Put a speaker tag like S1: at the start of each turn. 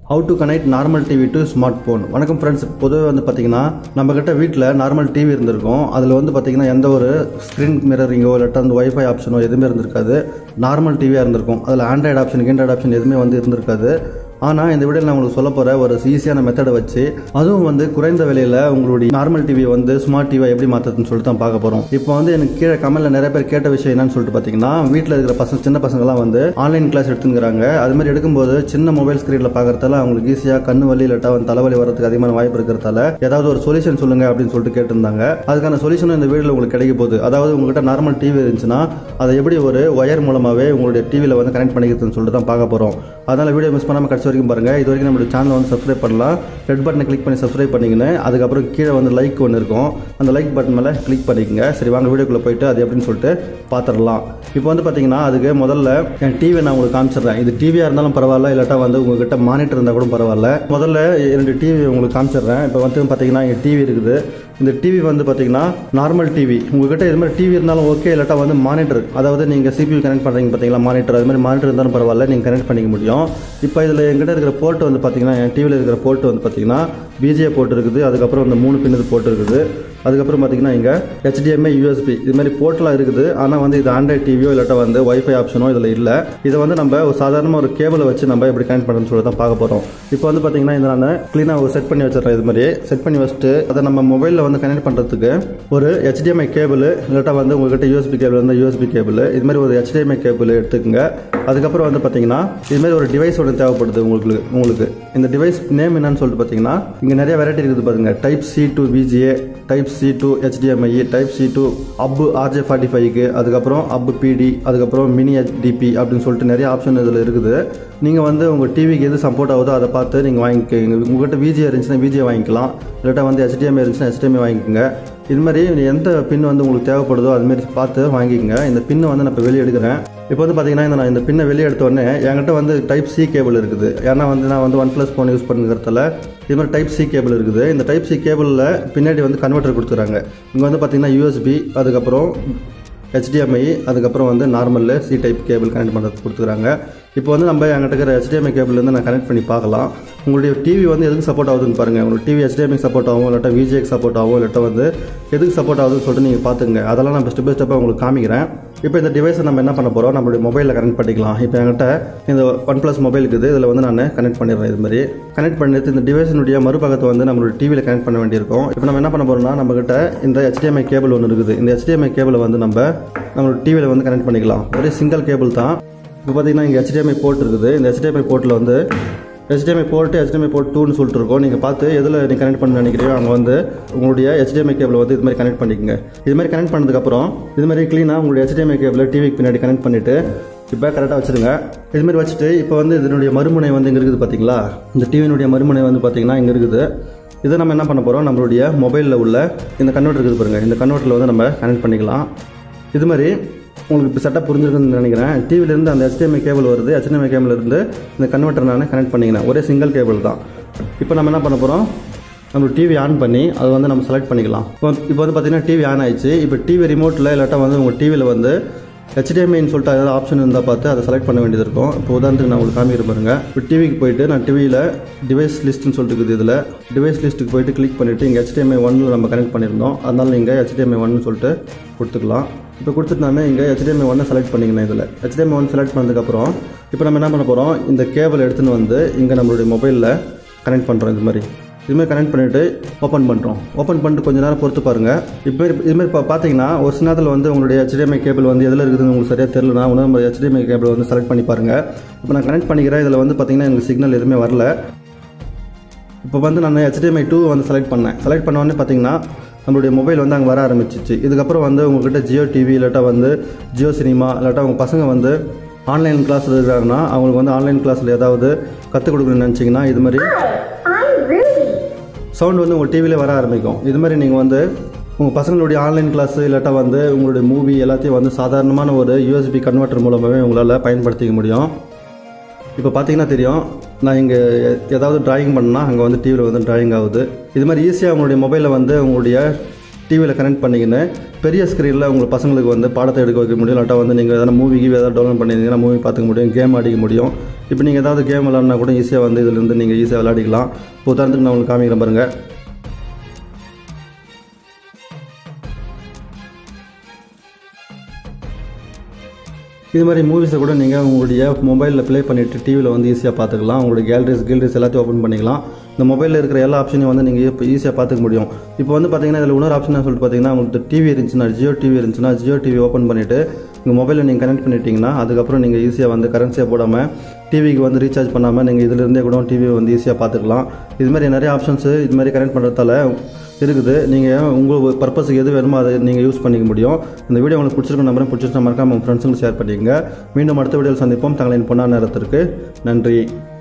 S1: how to connect normal TV to smartphone வணக்கம் friends பொதுவாக வந்து பார்த்தீங்கன்னா நம்மக்கிட்ட வீட்டில் நார்மல் டிவி இருந்திருக்கும் அதில் வந்து பார்த்தீங்கன்னா எந்த ஒரு ஸ்க்ரீன் மிரரிங்கோ இல்லாட்டா அந்த ஒய்ஃபை ஆப்ஷனோ எதுவுமே இருந்திருக்காது நார்மல் டிவியாக இருந்திருக்கும் அதில் ஆண்ட்ராய்டு ஆப்ஷன் ஆண்ட்ராய்டு ஆப்ஷன் எதுவுமே வந்து இருந்திருக்காது ஆனால் இந்த வீடியோவில் நான் உங்களுக்கு சொல்ல போகிற ஒரு ஈஸியான மெத்தடை வச்சு அதுவும் வந்து குறைந்த விலையில் உங்களுடைய நார்மல் டிவியை வந்து ஸ்மார்ட் டிவியை எப்படி மாற்றுறதுன்னு சொல்லிட்டு தான் பார்க்க போகிறோம் இப்போ வந்து எனக்கு கீழே கமெண்ட்டில் நிறைய பேர் கேட்ட விஷயம் என்னன்னு சொல்லிட்டு பார்த்தீங்கன்னா வீட்டில் இருக்கிற பசங்க சின்ன பசங்களாம் வந்து ஆன்லைன் கிளாஸ் எடுத்துங்கிறாங்க அது மாதிரி எடுக்கும்போது சின்ன மொபைல் ஸ்க்ரீனில் பார்க்கறதால அவங்களுக்கு ஈஸியாக கண்ணு வலி இல்லாட்டா வந்து தலைவலி வரதுக்கு அதிகமான வாய்ப்பு இருக்கிறதால ஏதாவது ஒரு சொல்யூஷன் சொல்லுங்க அப்படின்னு சொல்லிட்டு கேட்டிருந்தாங்க அதுக்கான சொல்யூஷனும் இந்த வீடியோவில் உங்களுக்கு கிடைக்க போகுது அதாவது உங்ககிட்ட நார்மல் டிவி இருந்துச்சுன்னா அதை எப்படி ஒரு ஒயர் மூலமாகவே உங்களுடைய டிவியில் வந்து கனெக்ட் பண்ணிக்கிறதுன்னு சொல்லிட்டு தான் பார்க்க போகிறோம் அதனால் வீடியோ மிஸ் பண்ணாமல் கடைசி வரைக்கும் பாருங்கள் இது வரைக்கும் நம்மளுடைய சேனலை வந்து சப்ஸ்கிரைப் பண்ணலாம் ரெட் பட்டனை கிளிக் பண்ணி சப்ஸ்கிரைப் பண்ணிக்கின்னு அதுக்கப்புறம் கீழே வந்து லைக் ஒன்று இருக்கும் அந்த லைக் பட்டன் மேலே கிளிக் பண்ணிக்கங்க சரி வாங்க வீடியோக்குள்ளே போயிட்டு அது எப்படின்னு சொல்லிட்டு பார்த்துடலாம் இப்போ வந்து பார்த்தீங்கன்னா அதுக்கு முதல்ல என் டிவி நான் உங்களுக்கு காமிச்சிடுறேன் இது டிவியாக இருந்தாலும் பரவாயில்ல இல்லாட்டா வந்து உங்ககிட்ட மானிட்டர் இருந்தால் கூட பரவாயில்ல முதல்ல இரண்டு டிவி உங்களுக்கு காமிச்சிடுறேன் இப்போ வந்து பார்த்தீங்கன்னா இங்கே டிவி இருக்குது இந்த டிவி வந்து பார்த்தீங்கன்னா நார்மல் டிவி உங்ககிட்ட இது மாதிரி டிவி இருந்தாலும் ஓகே இல்லாட்டா வந்து மானிட்டர் அதாவது நீங்கள் சிபியூ கனெக்ட் பண்ணுறீங்க பார்த்தீங்களா மானிட்டர் அது மாதிரி மானிட்டர் இருந்தாலும் பரவாயில்ல நீங்கள் கனெக்ட் பண்ணிக்க முடியும் இப்போ இதில் எங்கிட்ட இருக்கிற போர்ட் வந்து பார்த்தீங்கன்னா என் டிவியில் இருக்கிற போர்ட் வந்து பார்த்தீங்கன்னா பிஜே போர்ட் இருக்குது அதுக்கப்புறம் இந்த மூணு பின்னது போர்ட் இருக்குது அதுக்கப்புறம் பார்த்தீங்கன்னா இங்கே ஹெச்டிஎம்ஐ யூஎஸ்பி இது மாதிரி போர்ட்லாம் இருக்குது ஆனால் வந்து இது ஆண்ட்ராய்ட் டிவியோ இல்லாட்டா வந்து ஒய்ஃபை ஆப்ஷனோ இதில் இல்லை இதை வந்து நம்ம ஒரு சாதாரணமாக ஒரு கேபிளை வச்சு நம்ம எப்படி கனெக்ட் பண்ணுறோம்னு சொல்லி தான் பார்க்க போகிறோம் இப்போ வந்து பார்த்தீங்கன்னா இதை நான் க்ளீனாக செட் பண்ணி வச்சிடறேன் இது மாதிரி செட் பண்ணி வச்சுட்டு அதை நம்ம மொபைலில் வந்து கனெக்ட் பண்ணுறதுக்கு ஒரு ஹெச்டிஎம்ஐ கேபிள் இல்லாட்டா வந்து உங்ககிட்ட யூஎஸ்பி கேபிள் இருந்தால் யூஎஸ்பி கேபிள் இது மாதிரி ஒரு ஹெச்டிஎம்ஐ கேபிள் எடுத்துக்கோங்க அதுக்கப்புறம் வந்து பார்த்தீங்கன்னா இது மாதிரி ஒரு டிவைஸ் ஒன்று தேவைப்படுது உங்களுக்கு உங்களுக்கு இந்த டிவைஸ் நேம் என்னன்னு சொல்லிட்டு பார்த்தீங்கன்னா இங்கே நிறைய வெரைட்டி இருக்குது பாருங்க type C to VGA type C to HDMI type C to அப்பு ஆர்ஜே ஃபார்ட்டி ஃபைவ்க்கு அதுக்கப்புறம் அப்பு பிடி அதுக்கப்புறம் மினி ஹெச்டிபி அப்படின்னு சொல்லிட்டு நிறைய ஆப்ஷன் இதில் இருக்குது நீங்கள் வந்து உங்கள் டிவிக்கு எது சப்போர்ட் ஆகுதோ அதை பார்த்து நீங்கள் வாங்கிக்கோங்க உங்கள்கிட்ட விஜே இருந்துச்சுன்னா விஜே வாங்கிக்கலாம் இல்லாட்டா வந்து ஹெச்டிஎம்ஐ இருந்துச்சுன்னா ஹெச்டிஎம்ஐ வாங்கிக்கோங்க இது மாதிரி எந்த பின் வந்து உங்களுக்கு தேவைப்படுதோ அதுமாரி பார்த்து வாங்கிக்கோங்க இந்த பின்னை வந்து நான் இப்போ வெளியே எடுக்கிறேன் இப்போ வந்து பார்த்தீங்கன்னா இந்த நான் இந்த பின்னை வெளியே எடுத்த உடனே என்கிட்ட வந்து டைப் சி கேபிள் இருக்குது ஏன்னா வந்து நான் வந்து ஒன் ப்ளஸ் ஃபோன் யூஸ் பண்ணுறதால இது மாதிரி டைப் சி கேபிள் இருக்குது இந்த டைப் சி கேபிளில் பின்னாடி வந்து கன்வெர்ட்டர் கொடுத்துறாங்க இங்கே வந்து பார்த்தீங்கன்னா யூஎஸ்பி அதுக்கப்புறம் ஹெச்டிஎம்ஐ அதுக்கப்புறம் வந்து நார்மலில் சி டைப் கேபிள் கனெக்ட் பண்ணுறது கொடுத்துருக்காங்க இப்போ வந்து நம்ம என்கிட்ட இருக்கிற ஹெச்டிஎம்ஐ கேபிள்லேருந்து நான் கனெக்ட் பண்ணி பார்க்கலாம் உங்களுடைய டிவி வந்து எதுக்கு சப்போர்ட் ஆகுதுன்னு பாருங்கள் உங்களுக்கு டிவி ஹெச்டிஎம்ஐ சப்போர்ட் ஆகும் இல்லாட்டா விஜேக்கு சப்போர்ட் ஆகும் இல்லாட்டா வந்து எதுக்கு சப்போர்ட் ஆகுதுன்னு சொல்லிட்டு நீங்கள் பார்த்துங்க அதெல்லாம் நான் ஸ்டெப் பை ஸ்டெப்பாக உங்களுக்கு காமிக்கிறேன் இப்போ இந்த டிவைஸை நம்ம என்ன பண்ண போகிறோம் நம்மளுடைய மொபைலில் கனெக்ட் பண்ணிக்கலாம் இப்போ என்கிட்ட இந்த ஒன் ப்ளஸ் மொபைல் இருக்குது இதில் வந்து நான் கனெக்ட் பண்ணிடுறேன் இது மாதிரி கனெக்ட் பண்ணிட்டு இந்த டிவைஸினுடைய மறுபக்கத்தை வந்து நம்மளுடைய டிவியில் கனெக்ட் பண்ண வேண்டியிருக்கும் இப்போ நம்ம என்ன பண்ண போகிறோம்னா நம்மகிட்ட இந்த ஹெச்டிஎம்ஐ கேபிள் ஒன்று இருக்குது இந்த ஹெச்டிஎம்ஐ கேபிளை வந்து நம்ம நம்மளோட டிவியில் வந்து கனெக்ட் பண்ணிக்கலாம் ஒரே சிங்கிள் கேபிள் தான் இப்போ பார்த்தீங்கன்னா இங்கே ஹெச்டிஎம்ஐ போர்ட் இருக்குது இந்த ஹெச்டிஎம்ஐ போர்ட்டில் வந்து ஹெச்டிஎம்ஐ போர்ட்டு ஹெச்டிஎம்ஐ போர்ட் டூன்னு சொல்லிட்டு இருக்கோம் நீங்கள் பார்த்து எதில் நீங்கள் கனெக்ட் பண்ண நினைக்கிறீங்க அங்கே வந்து உங்களுடைய ஹெச்டிஎம்ஐ கேபிள் வந்து இது மாதிரி கனெக்ட் பண்ணிக்கோங்க இது மாதிரி கனெக்ட் பண்ணதுக்கப்புறம் இது மாதிரி க்ளீனாக உங்களுடைய ஹெச்டிஎம்ஐ கேபிள் டிவிக்கு பின்னாடி கனெக்ட் பண்ணிவிட்டு இப்போ கரெக்டாக வச்சுருங்க இது மாதிரி வச்சுட்டு இப்போ வந்து இதனுடைய மறுமுனை வந்து இங்கே இருக்குது பார்த்தீங்களா இந்த டிவியினுடைய மறுமுனை வந்து பார்த்தீங்கன்னா இங்கே இருக்குது இதை நம்ம என்ன பண்ண போகிறோம் நம்மளுடைய மொபைலில் உள்ள இந்த கன்வெர்ட்டர் இருக்குது பாருங்கள் இந்த கன்வெர்ட்டரில் வந்து நம்ம கனெக்ட் பண்ணிக்கலாம் இது மாதிரி உங்களுக்கு இப்போ செட்டப் புரிஞ்சிருக்குன்னு நினைக்கிறேன் டிவிலேருந்து அந்த ஹெச்டிஎம்ஐ கேபிள் வருது ஹெச்டிஎம்ஐ கேபிள்லேருந்து இந்த கன்வெர்ட்டர் நான் கனெக்ட் பண்ணிக்கிறேன் ஒரே சிங்கிள் கேபிள் தான் இப்போ நம்ம என்ன பண்ண போகிறோம் நம்ம டிவி ஆன் பண்ணி அதை வந்து நம்ம செலக்ட் பண்ணிக்கலாம் இப்போ இப்போ வந்து பார்த்தீங்கன்னா டிவி ஆன் ஆயிடுச்சு இப்போ டிவி ரிமோட்டில் இல்லாட்டா வந்து உங்கள் டிவியில் வந்து ஹெச்டிஎம்ஐன்னு சொல்லிட்டு ஏதாவது ஆப்ஷன் இருந்தால் பார்த்து அதை செலக்ட் பண்ண வேண்டியது இருக்கும் இப்போ உதாரணத்துக்கு நான் உங்களுக்கு காமிக்கிற பாருங்க இப்போ டிவிக்கு போயிட்டு நான் டிவியில் டிவைஸ் லிஸ்ட்னு சொல்லிட்டு இருக்குது இதில் டிவைஸ் லிஸ்ட்டுக்கு போயிட்டு கிளிக் பண்ணிவிட்டு இங்கே ஹெச்டிஎம்ஐ ஒன்னில் நம்ம கனெக்ட் பண்ணியிருந்தோம் அதனால நீங்கள் ஹெச்டிஎம்ஐ ஒன்னு சொல்லிட்டு கொடுத்துக்கலாம் இப்போ கொடுத்துட்டு நான் இங்கே ஹெச்டிஎம்ஐ ஒன்னை செலக்ட் பண்ணிக்கணும் இதில் ஹெச்டிஎம்ஐ ஒன் செலக்ட் பண்ணதுக்கப்புறம் இப்போ நம்ம என்ன பண்ண போகிறோம் இந்த கேபிள் எடுத்துன்னு வந்து இங்கே நம்மளுடைய மொபைலில் கனெக்ட் பண்ணுறோம் இது மாதிரி இதுமாதிரி கனெக்ட் பண்ணிவிட்டு ஓப்பன் பண்ணுறோம் ஓப்பன் பண்ணிட்டு கொஞ்ச நேரம் பொறுத்து பாருங்கள் இப்போ இதுமாதிரி இப்போ பார்த்தீங்கன்னா ஒரு சில நேரத்தில் வந்து உங்களுடைய ஹெச்டிஎம்ஐ கேபிள் வந்து எதில் இருக்குதுன்னு உங்களுக்கு சரியாக தெரியலனா உடனே நம்ம ஹெச்டிஎம்ஐ கேபிள் வந்து செலக்ட் பண்ணி பாருங்கள் இப்போ நான் கனெக்ட் பண்ணிக்கிறேன் இதில் வந்து பார்த்தீங்கன்னா எனக்கு சிக்னல் எதுவுமே வரல இப்போ வந்து நான் ஹெச்டிஎம்ஐ டூ வந்து செலக்ட் பண்ணேன் செலக்ட் பண்ண உடனே பார்த்தீங்கன்னா நம்மளுடைய மொபைல் வந்து அங்கே வர ஆரம்பிச்சிச்சு இதுக்கப்புறம் வந்து உங்கள்கிட்ட ஜியோ டிவி இல்லாட்டா வந்து ஜியோ சினிமா இல்லாட்டா உங்கள் பசங்க வந்து ஆன்லைன் கிளாஸ் இருக்கிறாங்கன்னா அவங்களுக்கு வந்து ஆன்லைன் கிளாஸில் ஏதாவது கற்றுக் கொடுக்கணும்னு நினச்சிங்கன்னா இது மாதிரி சவுண்ட் வந்து உங்கள் டிவியில் வர ஆரம்பிக்கும் இது மாதிரி நீங்கள் வந்து உங்கள் பசங்களுடைய ஆன்லைன் கிளாஸ் இல்லாட்டா வந்து உங்களுடைய மூவி எல்லாத்தையும் வந்து சாதாரணமான ஒரு யூஎஸ்பி கன்வெர்ட்டர் மூலமாகவே உங்களால் பயன்படுத்திக்க முடியும் இப்போ பார்த்தீங்கன்னா தெரியும் நான் இங்கே ஏதாவது டிராயிங் பண்ணால் அங்கே வந்து டிவியில் வந்து டிராயிங் ஆகுது இது மாதிரி ஈஸியாக உங்களுடைய மொபைலில் வந்து உங்களுடைய டிவியில் கனெக்ட் பண்ணிக்கின்னு பெரிய ஸ்க்ரீனில் உங்கள் பசங்களுக்கு வந்து பாடத்தை எடுக்க வைக்க முடியும் இல்லாட்டா வந்து நீங்கள் எதனா மூவி கீவி எதாவது டவுன்லோட் பண்ணியிருந்தீங்கன்னா மூவி பார்த்துக்க முடியும் கேம் ஆடிக்க முடியும் இப்போ நீங்கள் ஏதாவது கேம் விளாட்னா கூட ஈஸியாக வந்து இதுலேருந்து நீங்கள் ஈஸியாக விளையாடிக்கலாம் இப்போ உதாரணத்துக்கு நான் உங்களுக்கு காமிக்கிறேன் பாருங்கள் இது மாதிரி மூவிஸை கூட நீங்கள் உங்களுடைய மொபைலில் ப்ளே பண்ணிவிட்டு டிவியில் வந்து ஈஸியாக பார்த்துக்கலாம் உங்களுடைய கேலரிஸ் கேலரிஸ் எல்லாத்தையும் ஓப்பன் பண்ணிக்கலாம் இந்த மொபைலில் இருக்கிற எல்லா ஆப்ஷனையும் வந்து நீங்கள் இப்போ ஈஸியாக பார்த்துக்க முடியும் இப்போ வந்து பார்த்தீங்கன்னா இதில் இன்னொரு ஆப்ஷன் சொல்லிட்டு பார்த்தீங்கன்னா உங்களுக்கு டிவி இருந்துச்சுன்னா ஜியோ டிவி இருந்துச்சுன்னா ஜியோ டிவி ஓப்பன் பண்ணிவிட்டு உங்கள் மொபைலில் நீங்கள் கனெக்ட் பண்ணிட்டீங்கன்னா அதுக்கப்புறம் நீங்கள் ஈஸியாக வந்து கரன்சியாக போடாமல் டிவிக்கு வந்து ரீசார்ஜ் பண்ணாமல் நீங்கள் இதிலிருந்தே கூட டிவி வந்து ஈஸியாக பார்த்துக்கலாம் இது மாதிரி நிறைய ஆப்ஷன்ஸு இது மாதிரி கனெக்ட் பண்ணுறதால இருக்குது நீங்கள் உங்கள் பர்பஸுக்கு எது வேணுமோ அதை நீங்கள் யூஸ் பண்ணிக்க முடியும் இந்த வீடியோ உங்களுக்கு பிடிச்சிருக்கும் நம்பரை பிடிச்சிருந்தா மறக்காம உங்கள் ஃப்ரெண்ட்ஸுங்களுக்கு ஷேர் பண்ணிக்கங்க மீண்டும் அடுத்த வீடியோவில் சந்திப்போம் தங்களின் பொண்ணான நேரத்திற்கு நன்றி